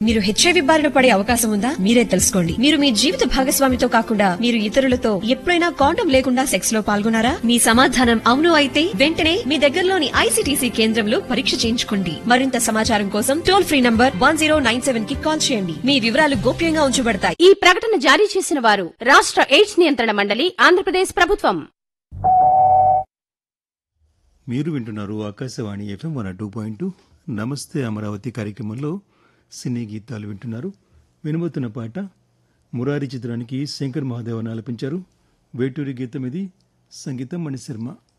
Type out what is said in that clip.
మీరు హెచ్ఐవి బారిన పడే అవకాశం ఉందా మీరే తెలుసుకోండి మీరు మీ జీవిత భాగస్వామితో కాకుండా మీరు ఇతరులతో ఎప్పుడైనా కాండం లేకుండా సెక్స్ లో పాల్గొన్నారా మీ సమాధానం అవును అయితే వెంటనే మీ దగ్గరలోని ఐసీటీసీ కేంద్రంలో పరీక్ష చేయించుకోండి మరింత సమాచారం కోసం టోల్ ఫ్రీ నంబర్ వన్ కి కాల్ చేయండి మీ వివరాలు గోప్యంగా ఉంచబడతాయి ఈ ప్రకటన జారీ చేసిన వారు రాష్ట్ర ఎయిడ్స్ నియంత్రణ మండలి ఆంధ్రప్రదేశ్ ప్రభుత్వం మీరు వింటున్నారు Akashvani FM one two point two నమస్తే అమరావతి కార్యక్రమంలో సినీ గీతాలు వింటున్నారు వినబోతున్న పాట మురారి చిత్రానికి శంకర్ మహాదేవన్ ఆలపించారు వేటూరి గీతం ఇది సంగీతం మణిశర్మ